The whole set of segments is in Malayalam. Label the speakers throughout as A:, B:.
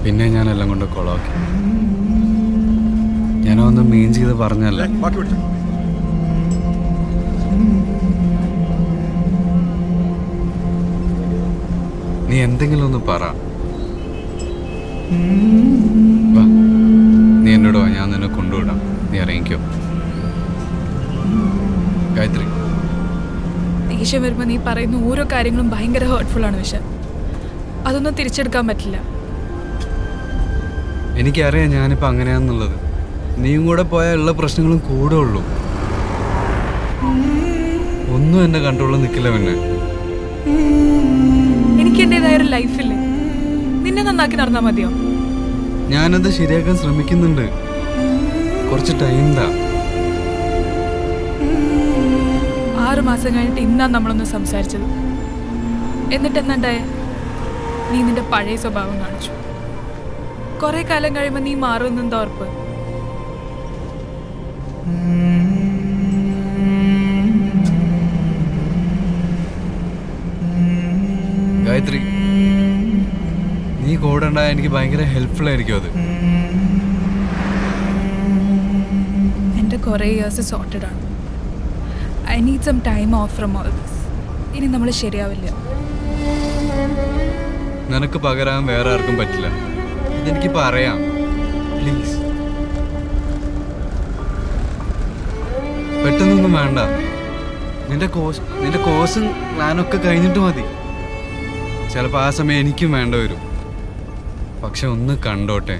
A: പിന്നെ ഞാൻ എല്ലാം കൊണ്ട് കൊളാക്കി ഞാനൊന്ന് മെയിൻ ചെയ്ത് പറഞ്ഞല്ല
B: ബാക്കി പിടിച്ചോ
A: നീ എന്തെങ്കിലും ഒന്ന് പറ വാ നീ എന്നോട് വാ ഞാൻ നിന്നെ കൊണ്ടുവിടാം നീ ഇറങ്ങിക്കോ ഗായത്രി
C: ദേഷ്യം വരുമ്പോൾ നീ പറയുന്ന ഓരോ കാര്യങ്ങളും ഭയങ്കര ഹേർട്ട്ഫുൾ ആണ് വിശ അതൊന്നും തിരിച്ചെടുക്കാൻ പറ്റില്ല
A: എനിക്കറിയാം ഞാനിപ്പോൾ അങ്ങനെയാന്നുള്ളത് നീയും കൂടെ പോയാൽ ഉള്ള പ്രശ്നങ്ങളും കൂടെ ഉള്ളൂ ഒന്നും എൻ്റെ കൺട്രോളിൽ നിൽക്കില്ല പിന്നെ
C: എനിക്ക് എൻ്റെതായ ഒരു ലൈഫില്ലേ നിന്നെ നന്നാക്കി നടന്നാൽ മതിയോ
A: ഞാനത് ശരിയാക്കാൻ ശ്രമിക്കുന്നുണ്ട് കുറച്ച് ടൈം താ
C: ആറ് മാസം കഴിഞ്ഞിട്ട് ഇന്നാ നമ്മളൊന്ന് സംസാരിച്ചത് എന്നിട്ട് എന്താണ്ടായ നീ നിന്റെ പഴയ സ്വഭാവം കാണിച്ചു കുറെ കാലം കഴിയുമ്പോൾ നീ മാറുമെന്നെന്താ ഉറപ്പ്
A: ഗായത്രി നീ കൂടെ ഉണ്ടായ എനിക്ക് ഭയങ്കര ഹെൽപ്ഫുൾ ആയിരിക്കും അത്
C: എൻ്റെ കുറേ ഇയേഴ്സ് സോർട്ടഡ് ആണ് I need some time off from all this ഇനി നമ്മൾ ശരിയാവില്ല
A: നിനക്ക് പകരാൻ വേറെ ആർക്കും പറ്റില്ല ഇതെനിക്കിപ്പോൾ അറിയാം പ്ലീസ് പെട്ടെന്നൊന്നും വേണ്ട നിന്റെ കോഴ്സ് നിന്റെ കോഴ്സും പ്ലാനൊക്കെ കഴിഞ്ഞിട്ട് മതി ചിലപ്പോൾ ആ സമയം എനിക്കും വേണ്ട വരും പക്ഷെ ഒന്ന് കണ്ടോട്ടെ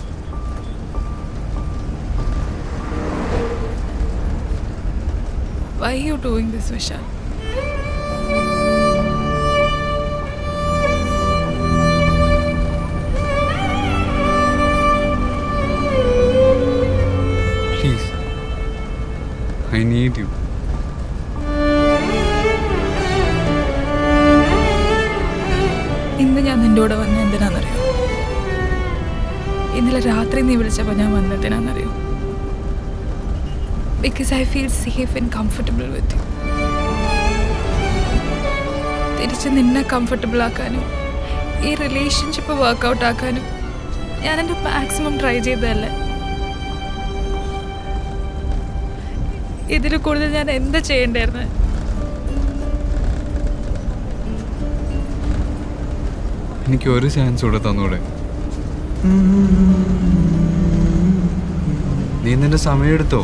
C: why you doing this Vishal
A: please I need you
C: ഇന്ന് ഞാൻ നിന്റെ കൂടെ വന്ന എന്തിനാണെന്നറിയോ ഇന്നലെ രാത്രി നീ വിളിച്ചപ്പോൾ ഞാൻ വന്നതിനാണെന്നറിയോ because I feel safe and comfortable with you തിരിച്ച് നിന്നെ കംഫർട്ടബിൾ ആക്കാനും ഈ റിലേഷൻഷിപ്പ് വർക്കൗട്ട് ആക്കാനും ഞാൻ എൻ്റെ മാക്സിമം ട്രൈ ചെയ്തതല്ലേ ഇതിൽ കൂടുതൽ ഞാൻ എന്താ ചെയ്യേണ്ടായിരുന്നത്
A: എനിക്ക് ഒരു ചാൻസ് കൂടെ തന്നൂടെ നീ നിന്റെ സമയം എടുത്തോ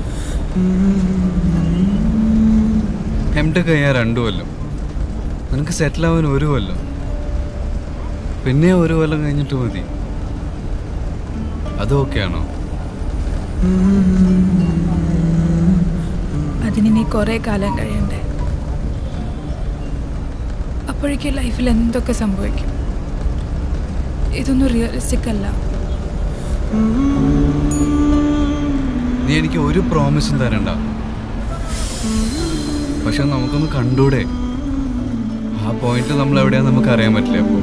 A: എംടെക് കഴിയാൻ രണ്ടു കൊല്ലം നിനക്ക് സെറ്റിൽ ആവാൻ ഒരു കൊല്ലം പിന്നെ ഒരു കൊല്ലം കഴിഞ്ഞിട്ട് മതി അത് ഓക്കെയാണോ
C: അതിന് നീ കുറേ കാലം കഴിയണ്ടേ അപ്പോഴേക്കും ലൈഫിൽ എന്തൊക്കെ സംഭവിക്കും ഇതൊന്നും റിയലിസ്റ്റിക് അല്ല
A: നീ എനിക്ക് ഒരു പ്രോമിസും തരണ്ട പക്ഷെ നമുക്കൊന്ന് കണ്ടൂടെ ആ പോയിന്റ് നമ്മൾ എവിടെയാന്ന് നമുക്ക് അറിയാൻ പറ്റില്ല അപ്പോൾ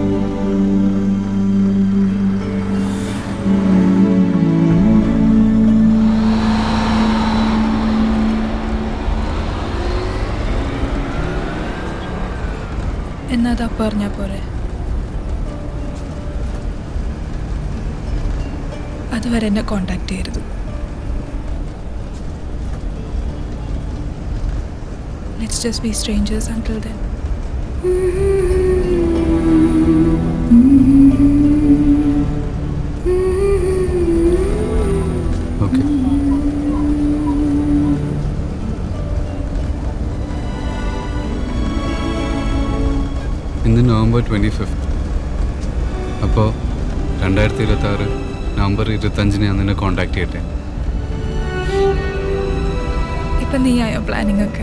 C: എന്നാ അത് അപ്പം അറിഞ്ഞാൽ പോരെ അതുവരെ എന്നെ കോണ്ടാക്ട് ചെയ്യരുത് let's just be strangers until then
A: okay ഇന്ന് നവംബർ ട്വൻറ്റി ഫിഫ്ത്ത് അപ്പോൾ രണ്ടായിരത്തി ഇരുപത്തി ആറ് നവംബർ ഇരുപത്തഞ്ചിന് ഞാൻ നിന്നെ കോൺടാക്ട് ചെയ്യട്ടെ
C: ഇപ്പം നീ ആയോ പ്ലാനിങ് ഒക്കെ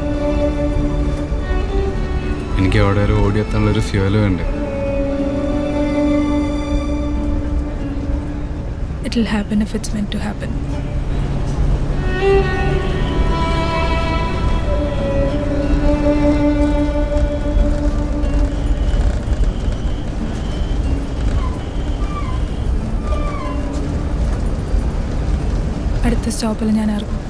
A: എനിക്ക് അവിടെ ഒരു ഓടിയെത്താനുള്ളൊരു ഫ്യൂല് വേണ്ടേ
C: it will happen if it's meant to happen അടുത്ത സ്റ്റോപ്പിൽ ഞാൻ ഇറങ്ങും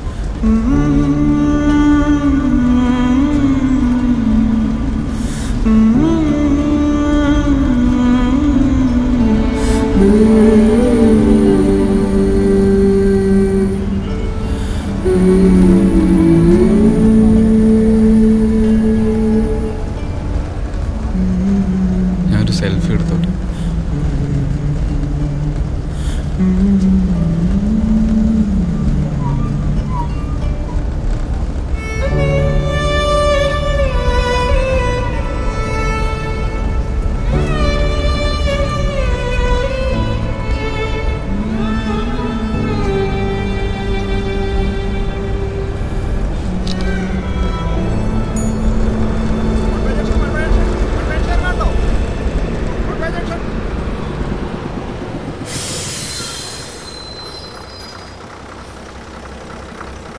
B: ആ